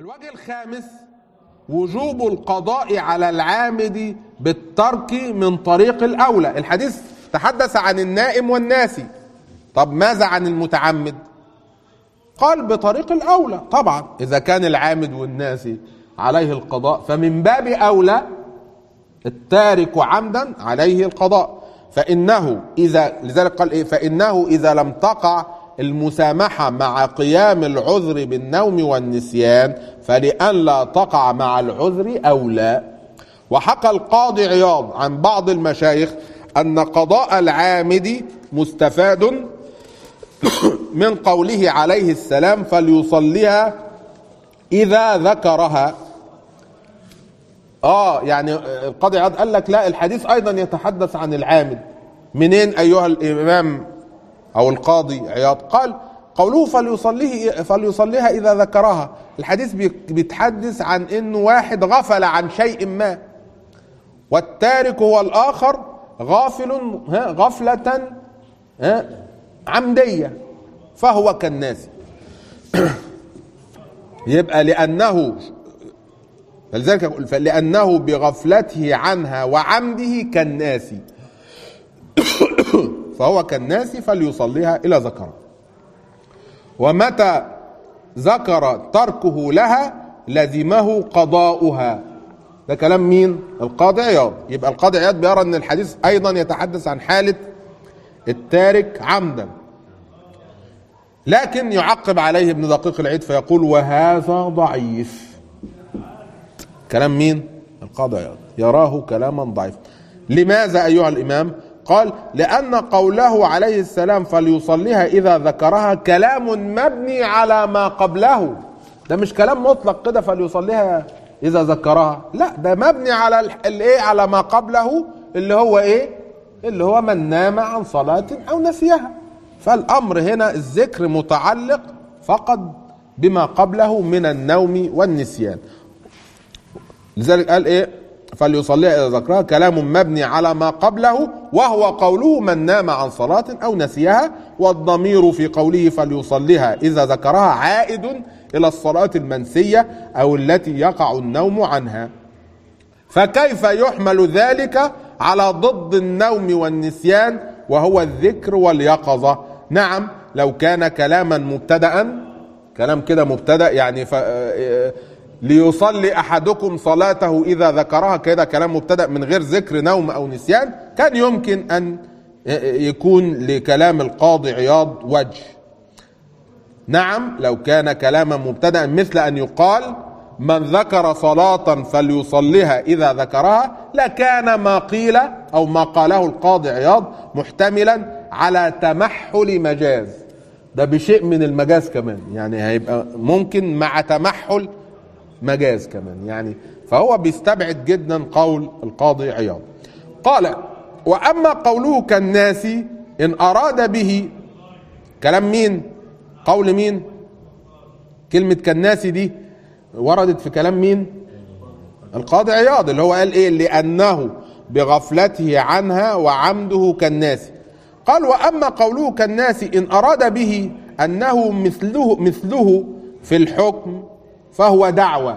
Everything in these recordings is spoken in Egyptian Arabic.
الوجه الخامس وجوب القضاء على العامد بالترك من طريق الأولى الحديث تحدث عن النائم والناسي طب ماذا عن المتعمد قال بطريق الأولى طبعا إذا كان العامد والناسي عليه القضاء فمن باب أولى التارك عمدا عليه القضاء فإنه إذا لذلك قال إيه فإنه إذا لم تقع المسامحة مع قيام العذر بالنوم والنسيان فلئلا تقع مع العذر أولى وحكى القاضي عياض عن بعض المشايخ أن قضاء العامد مستفاد من قوله عليه السلام فليصليها إذا ذكرها اه يعني القاضي عياض قال لك لا الحديث ايضا يتحدث عن العامد منين ايها الامام او القاضي عياض قال قوله فليصليه فليصليها اذا ذكرها الحديث بيتحدث عن انه واحد غفل عن شيء ما والتارك هو الاخر غافل ها غفلة ها عمدية فهو كالناس يبقى لأنه فلذلك يقول لأنه بغفلته عنها وعمده كالناس فهو كالناس فليصليها إلى ذكر ومتى ذكر تركه لها لزمه قضاؤها ده كلام مين القاضي عياض يبقى القاضي عياض بيرى ان الحديث ايضا يتحدث عن حالة التارك عمدا لكن يعقب عليه ابن دقيق العيد فيقول وهذا ضعيف كلام مين القاضي عياض يراه كلاما ضعيفا لماذا ايها الامام قال لان قوله عليه السلام فليصليها اذا ذكرها كلام مبني على ما قبله ده مش كلام مطلق كده فليصليها اذا ذكرها لا ده مبني على الايه على ما قبله اللي هو ايه اللي هو من نام عن صلاة او نسيها فالامر هنا الذكر متعلق فقط بما قبله من النوم والنسيان لذلك قال ايه فليصليها اذا ذكرها كلام مبني على ما قبله وهو قوله من نام عن صلاة او نسيها والضمير في قوله فليصليها اذا ذكرها عائد الى الصلاة المنسية او التي يقع النوم عنها فكيف يحمل ذلك على ضد النوم والنسيان وهو الذكر واليقظة نعم لو كان كلاما مبتدأ كلام كده مبتدأ يعني ف... ليصلي احدكم صلاته اذا ذكرها كده كلام مبتدأ من غير ذكر نوم او نسيان كان يمكن ان يكون لكلام القاضي عياض وجه نعم لو كان كلاما مبتدا مثل ان يقال من ذكر صلاة فليصليها إذا ذكرها لكان ما قيل أو ما قاله القاضي عياض محتملا على تمحل مجاز ده بشيء من المجاز كمان يعني هيبقى ممكن مع تمحل مجاز كمان يعني فهو بيستبعد جدا قول القاضي عياض قال وأما قوله كالناس إن أراد به كلام مين قول مين كلمة كالناس دي وردت في كلام مين القاضي عياض اللي هو قال ايه لأنه بغفلته عنها وعمده كالناس قال وأما قوله كالناس إن أراد به أنه مثله مثله في الحكم فهو دعوة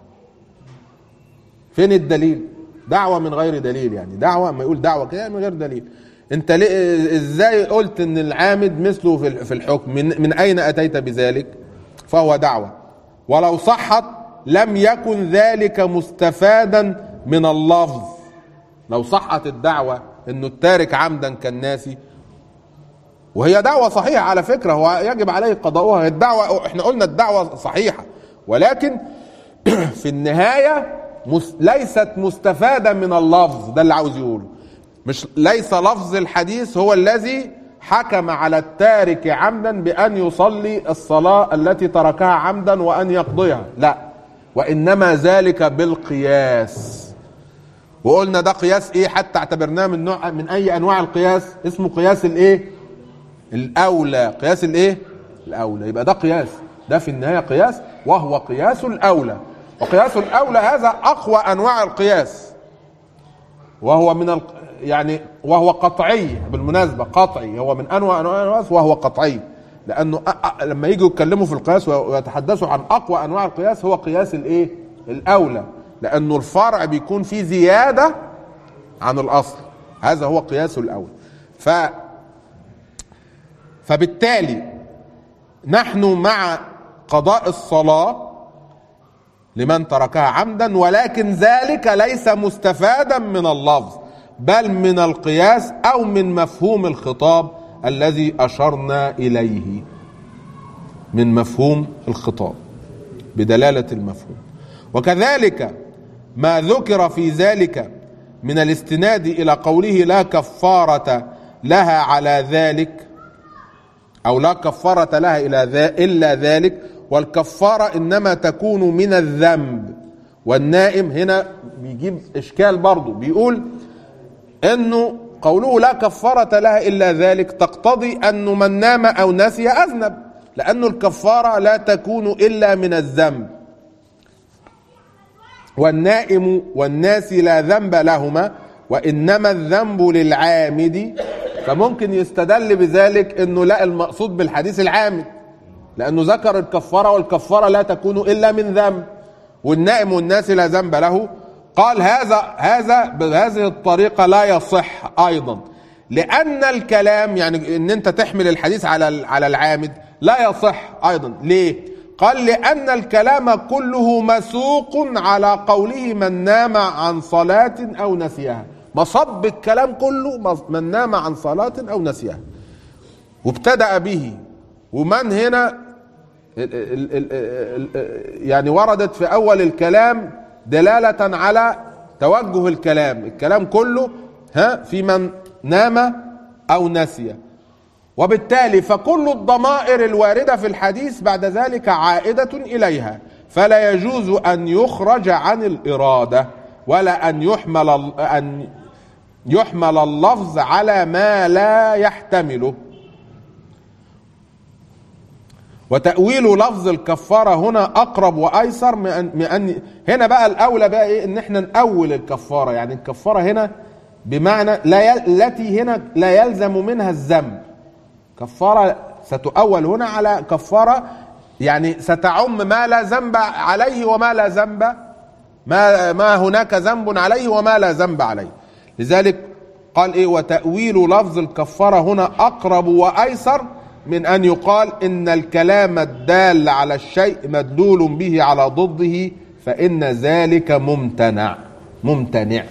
فين الدليل دعوة من غير دليل يعني دعوة ما يقول دعوة كده من غير دليل انت ليه ازاي قلت ان العامد مثله في في الحكم من, من اين اتيت بذلك فهو دعوة ولو صحت لم يكن ذلك مستفادا من اللفظ لو صحت الدعوة انه التارك عمدا كالناس وهي دعوة صحيحة على فكرة هو يجب عليه قضاؤها الدعوة احنا قلنا الدعوة صحيحة ولكن في النهاية ليست مستفادة من اللفظ ده اللي عاوز يقوله مش ليس لفظ الحديث هو الذي حكم على التارك عمدا بأن يصلي الصلاة التي تركها عمدا وأن يقضيها لا وإنما ذلك بالقياس وقلنا ده قياس ايه حتى اعتبرناه من نوع من اي انواع القياس اسمه قياس الايه الاولى قياس الايه الاولى يبقى ده قياس ده في النهايه قياس وهو قياس الاولى وقياس الاولى هذا اقوى انواع القياس وهو من ال... يعني وهو قطعي بالمناسبه قطعي هو من انواع انواع القياس وهو قطعي لانه أ- أ- لما يجوا يتكلموا في القياس ويتحدثوا عن اقوى انواع القياس هو قياس الايه الاولى لانه الفرع بيكون فيه زياده عن الاصل هذا هو قياس الاولى ف فبالتالي نحن مع قضاء الصلاه لمن تركها عمدا ولكن ذلك ليس مستفادا من اللفظ بل من القياس او من مفهوم الخطاب الذي اشرنا اليه من مفهوم الخطاب بدلاله المفهوم وكذلك ما ذكر في ذلك من الاستناد الى قوله لا كفاره لها على ذلك أو لا كفارة لها إلى ذا إلا ذلك والكفارة إنما تكون من الذنب والنائم هنا بيجيب إشكال برضه بيقول إنه قوله لا كفارة لها إلا ذلك تقتضي أنه من نام أو نسي أذنب لأنه الكفارة لا تكون إلا من الذنب والنائم والناسي لا ذنب لهما وإنما الذنب للعامد فممكن يستدل بذلك انه لا المقصود بالحديث العامد لانه ذكر الكفاره والكفاره لا تكون الا من ذنب والنائم والناس لا ذنب له قال هذا هذا بهذه الطريقه لا يصح ايضا لان الكلام يعني ان انت تحمل الحديث على على العامد لا يصح ايضا ليه قال لان الكلام كله مسوق على قوله من نام عن صلاه او نسيها مصب الكلام كله من نام عن صلاة أو نسيها وابتدأ به ومن هنا ال ال ال ال يعني وردت في أول الكلام دلالة على توجه الكلام الكلام كله ها في من نام أو نسي وبالتالي فكل الضمائر الواردة في الحديث بعد ذلك عائدة إليها فلا يجوز أن يخرج عن الإرادة ولا أن يحمل أن يحمل اللفظ على ما لا يحتمله وتأويل لفظ الكفارة هنا أقرب وأيسر من أن, من أن هنا بقى الأولى بقى إيه إن إحنا نأول الكفارة يعني الكفارة هنا بمعنى لا يل... التي هنا لا يلزم منها الذنب كفارة ستؤول هنا على كفارة يعني ستعم ما لا ذنب عليه وما لا ذنب ما ما هناك ذنب عليه وما لا ذنب عليه لذلك قال ايه وتأويل لفظ الكفارة هنا أقرب وأيسر من أن يقال إن الكلام الدال على الشيء مدلول به على ضده فإن ذلك ممتنع ممتنع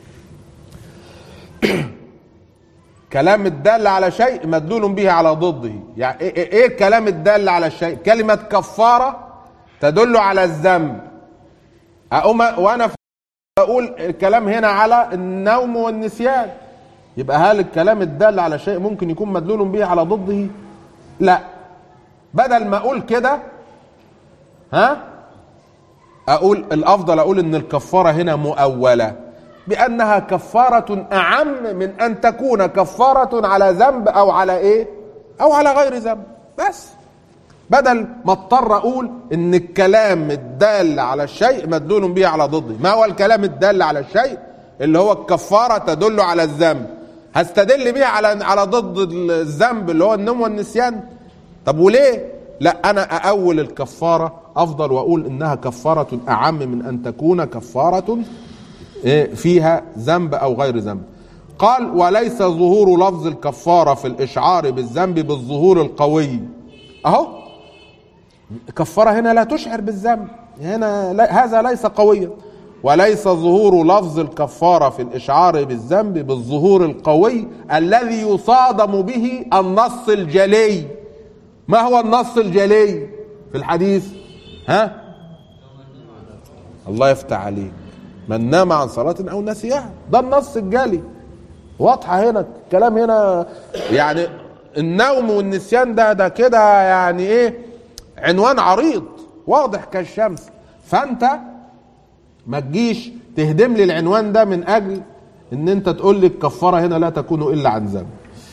كلام الدال على شيء مدلول به على ضده يعني ايه, إيه الكلام الدال على الشيء كلمة كفارة تدل على الذنب أقوم وأنا بقول الكلام هنا على النوم والنسيان يبقى هل الكلام الدال على شيء ممكن يكون مدلول به على ضده لا بدل ما اقول كده ها اقول الافضل اقول ان الكفاره هنا مؤوله بانها كفاره اعم من ان تكون كفاره على ذنب او على ايه او على غير ذنب بس بدل ما اضطر اقول ان الكلام الدال على الشيء مدلول به على ضده ما هو الكلام الدال على الشيء اللي هو الكفاره تدل على الذنب هستدل بيه على على ضد الذنب اللي هو النوم والنسيان طب وليه لا انا ااول الكفاره افضل واقول انها كفاره اعم من ان تكون كفاره فيها ذنب او غير ذنب قال وليس ظهور لفظ الكفاره في الاشعار بالذنب بالظهور القوي اهو كفاره هنا لا تشعر بالذنب هنا لا هذا ليس قويا وليس ظهور لفظ الكفاره في الاشعار بالذنب بالظهور القوي الذي يصادم به النص الجلي ما هو النص الجلي في الحديث ها الله يفتح عليك من نام عن صلاة أو نسيها ده النص الجلي واضحة هنا الكلام هنا يعني النوم والنسيان ده ده كده يعني ايه عنوان عريض واضح كالشمس فانت ما تجيش تهدم لي العنوان ده من اجل ان انت تقول لي الكفاره هنا لا تكون الا عن ذنب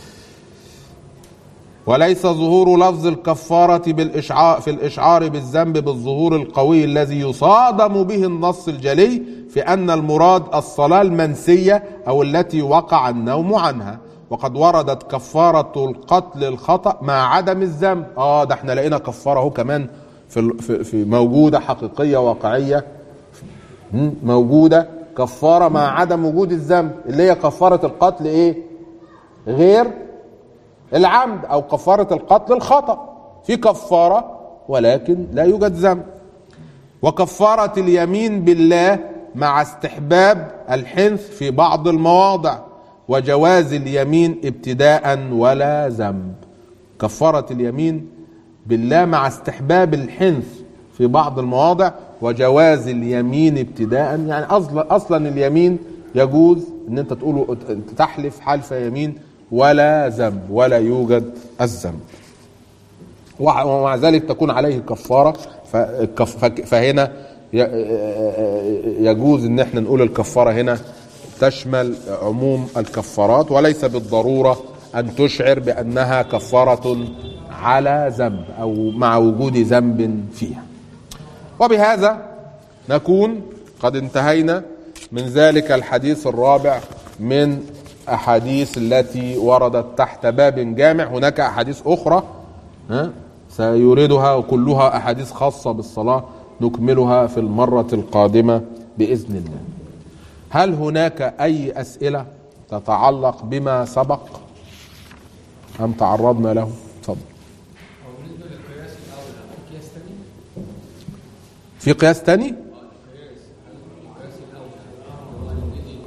وليس ظهور لفظ الكفارة بالإشعار في الإشعار بالذنب بالظهور القوي الذي يصادم به النص الجلي في أن المراد الصلاة المنسية أو التي وقع النوم عنها وقد وردت كفارة القتل الخطأ مع عدم الذنب اه ده احنا لقينا كفارة اهو كمان في, ال- في, في موجودة حقيقية واقعية مم، موجودة كفارة مع عدم وجود الذنب اللي هي كفارة القتل ايه غير العمد او كفارة القتل الخطأ في كفارة ولكن لا يوجد ذنب وكفارة اليمين بالله مع استحباب الحنث في بعض المواضع وجواز اليمين ابتداء ولا ذنب كفارة اليمين بالله مع استحباب الحنث في بعض المواضع وجواز اليمين ابتداء يعني اصلا اصلا اليمين يجوز ان انت تقول تحلف حلف يمين ولا ذنب ولا يوجد الذنب وع- ومع ذلك تكون عليه كفارة فالكف- فك- فهنا ي- يجوز ان احنا نقول الكفارة هنا تشمل عموم الكفارات وليس بالضرورة ان تشعر بانها كفارة على ذنب او مع وجود ذنب فيها وبهذا نكون قد انتهينا من ذلك الحديث الرابع من احاديث التي وردت تحت باب جامع هناك احاديث اخرى ها سيوردها وكلها احاديث خاصه بالصلاه نكملها في المره القادمه باذن الله هل هناك اي اسئله تتعلق بما سبق ام تعرضنا له تفضل هو بالنسبه للقياس الاول في قياس تاني؟ في قياس تاني القياس الاول هو يزيد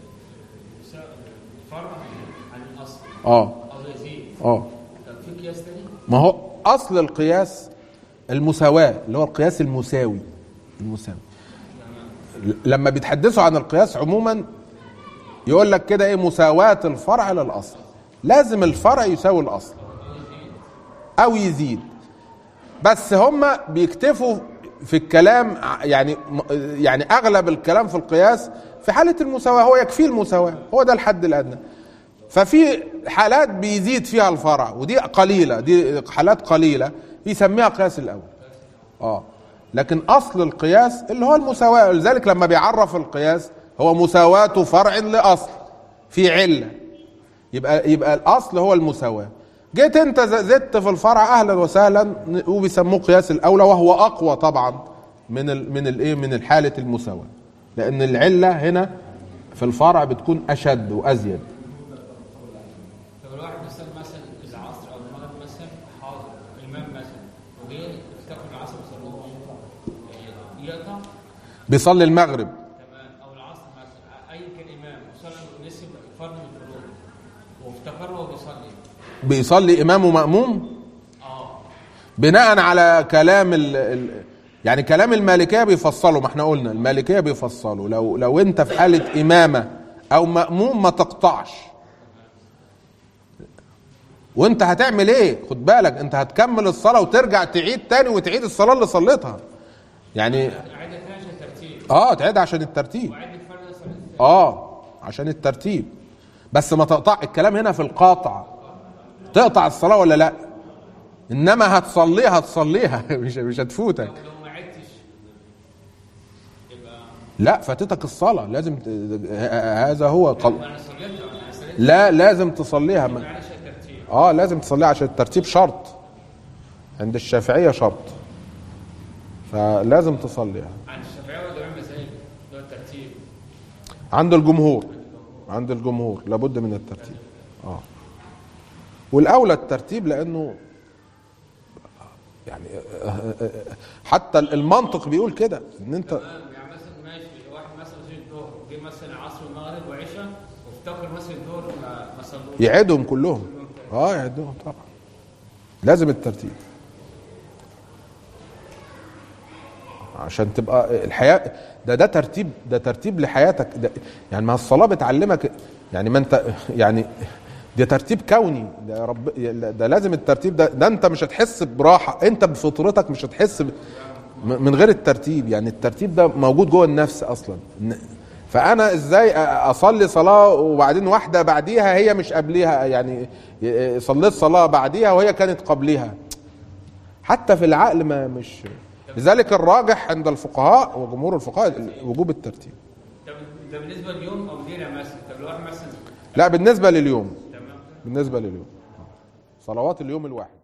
فرع عن الاصل اه او يزيد اه طب في قياس تاني؟ ما هو اصل القياس المساواه اللي هو القياس المساوي المساوي لما بيتحدثوا عن القياس عموما يقول لك كده ايه مساواه الفرع للاصل لازم الفرع يساوي الاصل او يزيد بس هم بيكتفوا في الكلام ع- يعني يعني اغلب الكلام في القياس في حاله المساواه هو يكفيه المساواه هو ده الحد الادنى ففي حالات بيزيد فيها الفرع ودي قليله دي حالات قليله بيسميها قياس الاول اه لكن اصل القياس اللي هو المساواه لذلك لما بيعرف القياس هو مساواه فرع لاصل في عله يبقى يبقى الاصل هو المساواه جيت انت ز- زدت في الفرع اهلا وسهلا وبيسموه قياس الاولى وهو اقوى طبعا من ال من الايه من الحاله المساواه لان العله هنا في الفرع بتكون اشد وازيد طب الواحد مثلا مثلا العصر او المغرب مثلا حاضر امام مثلا وجه افتكر العصر وصلوه يقطع بيصلي المغرب تمام او العصر مثلا اي كان امام وصلى نسب فرد من الفروض وافتكر وهو بيصلي بيصلي امام وماموم اه بناء على كلام ال ال يعني كلام المالكيه بيفصلوا ما احنا قلنا المالكيه بيفصلوا لو لو انت في حاله امامه او ماموم ما تقطعش وانت هتعمل ايه خد بالك انت هتكمل الصلاه وترجع تعيد تاني وتعيد الصلاه اللي صليتها يعني عاده تاني عشان الترتيب اه تعيد عشان الترتيب وعيد الفرد ده صلاه ازاي؟ اه عشان الترتيب بس ما تقطع الكلام هنا في القاطع تقطع الصلاه ولا لا انما هتصليها هتصليها مش مش هتفوتك لو ما عدتش يبقى لا فاتتك الصلاه لازم ت... هذا هو قل... انا صليت انا صليت لا لازم تصليها ما... علشان الترتيب اه لازم تصليها عشان الترتيب شرط عند الشافعيه شرط فلازم تصليها عن الشافعيه ولا جميع المذاهب اللي هو الترتيب عند الجمهور عند الجمهور لابد من الترتيب اه والاولى الترتيب لانه يعني آه، آه، آه، حتى المنطق بيقول كده ان انت تمام يعني مثلا ماشي واحد مثلا زي الظهر جه مثلا عصر والمغرب وعشاء وافتكر مثلا الظهر ما ما صلوش يعيدهم كلهم اه يعيدهم طبعا لازم الترتيب عشان تبقى الحياه ده ده ترتيب ده ترتيب لحياتك ده يعني ما الصلاه بتعلمك يعني ما انت يعني ده ترتيب كوني ده رب ده لازم الترتيب ده ده انت مش هتحس براحه انت بفطرتك مش هتحس ب- م- من غير الترتيب يعني الترتيب ده موجود جوه النفس اصلا إن- فانا ازاي أ- اصلي صلاه وبعدين واحده بعديها هي مش قبليها يعني ي- صليت صلاه بعديها وهي كانت قبليها حتى في العقل ما مش لذلك الراجح عند الفقهاء وجمهور الفقهاء وجوب الترتيب طب ده بالنسبه لليوم او ليله مثلا طب لو واحد مثلا لا بالنسبه لليوم تمام بالنسبة لليوم صلوات اليوم الواحد